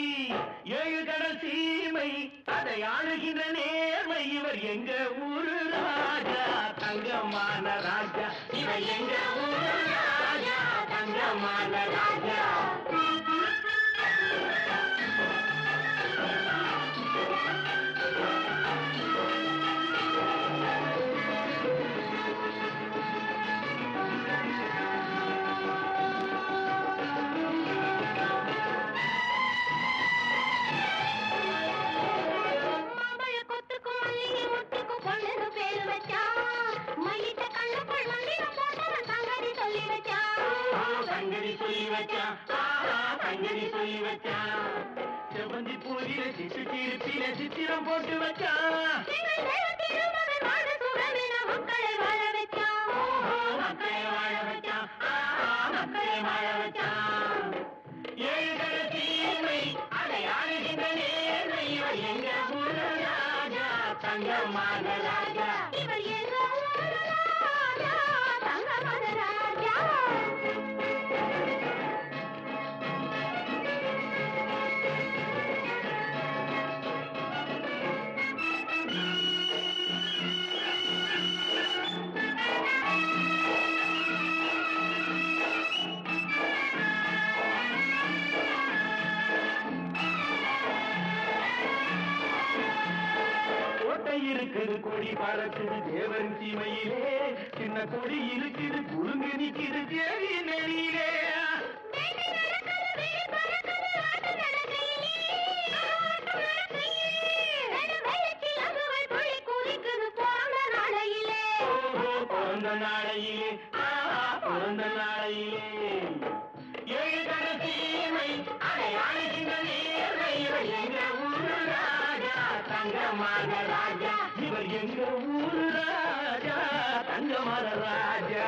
ஏழு கடல் சீமை அதை ஆளுகின்ற நேர்மை இவர் எங்க ஊரு ராஜா தங்கமான ராஜா இவர் எங்க ஊரு ராஜா தங்கமான ராஜா மாம்பழ கொத்துக்கும் மல்லிகை முத்துக்கும் பொண்ணுக்கு பேரு வச்சான் மல்லிட்ட கண்ணுக்குள் மல்லிகம் போட்டவன் தங்கடி சொல்லி வச்சான் தங்கடி சொல்லி வச்சான் ஆஹா, தங்கடி சொல்லி வச்சான் செவந்தி பூவில சிட்டு திருப்பில சித்திரம் போட்டு வச்சான் எங்கள் தேவ திருமகன் வாழ சுரமென மக்களை வாழ வச்சான் ஓஹோ, மக்களை வாழ வச்சான் ஆஹா, மக்களை வாழ வச்சான் ஏழுகிற தீமை அதை ஆளுகின்ற நேர்மை இவர் எங்க ஊரு ராஜா தங்கமான ராஜா இவர் எங்க ஊரு ராஜா தங்கமத ராஜா கோட்டை இருக்குது கொடி பறக்குது தேவன் சீமையிலே சின்ன கொடி இருக்குது குறுங்கு நிக்குது தேவி நெறியிலே வேட்டை நடக்குது வேல் பறக்குது ஆட்டு நடக்கையிலே ஆட்டு நடக்கையிலே வெடு வெள்ளத்தில் அங்குகள் துள்ளி குதிக்குது பிறந்த நாளையிலே ஓஹோ, பிறந்த நாளையிலே ஆஹா, பிறந்த நாளையிலே ஏழு கட சீமை அதை ஆளுகின்ற நேர்மை இவர் எங்க ஊரு ராஜா தங்கமான ராஜா இவர் எங்க ஊரு ராஜா தங்கமான ராஜா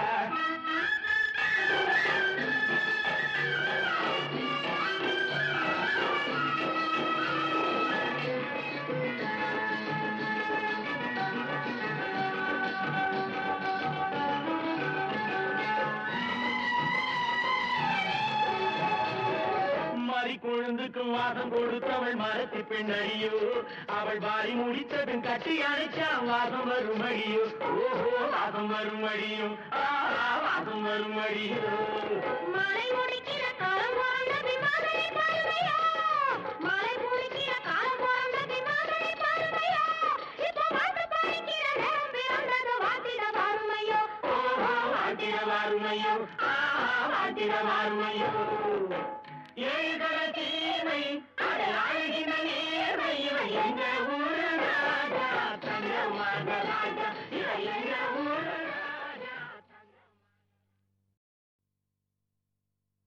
மாறி கொழுந்துக்கும் வாசம் கொடுத்தவள் மரத்தி பெண்ணடியோ அவள் வாரி முடித்ததும் கட்டி அணைச்சான் வாசம் வரும் அடியோ ஓஹோ வாசம் வரும் அடியும் ஆஹா வாசம் வரும் அடியோ மலை முடிக்கிற காலம் பிறந்த விமானனை பாருமையா மலை முடிக்கிற காலம் பிறந்த விமானனை பாருமையா இப்ப வாழ்ந்து படிக்கிற நேரம் பிறந்தது வாத்திட பாருமையோ ஓஹோ வாட்டிட வாருமையோ ஆஹா வாட்டிட வாருமையோ ஏழு தர தீமை அதை ஆளுகின்ற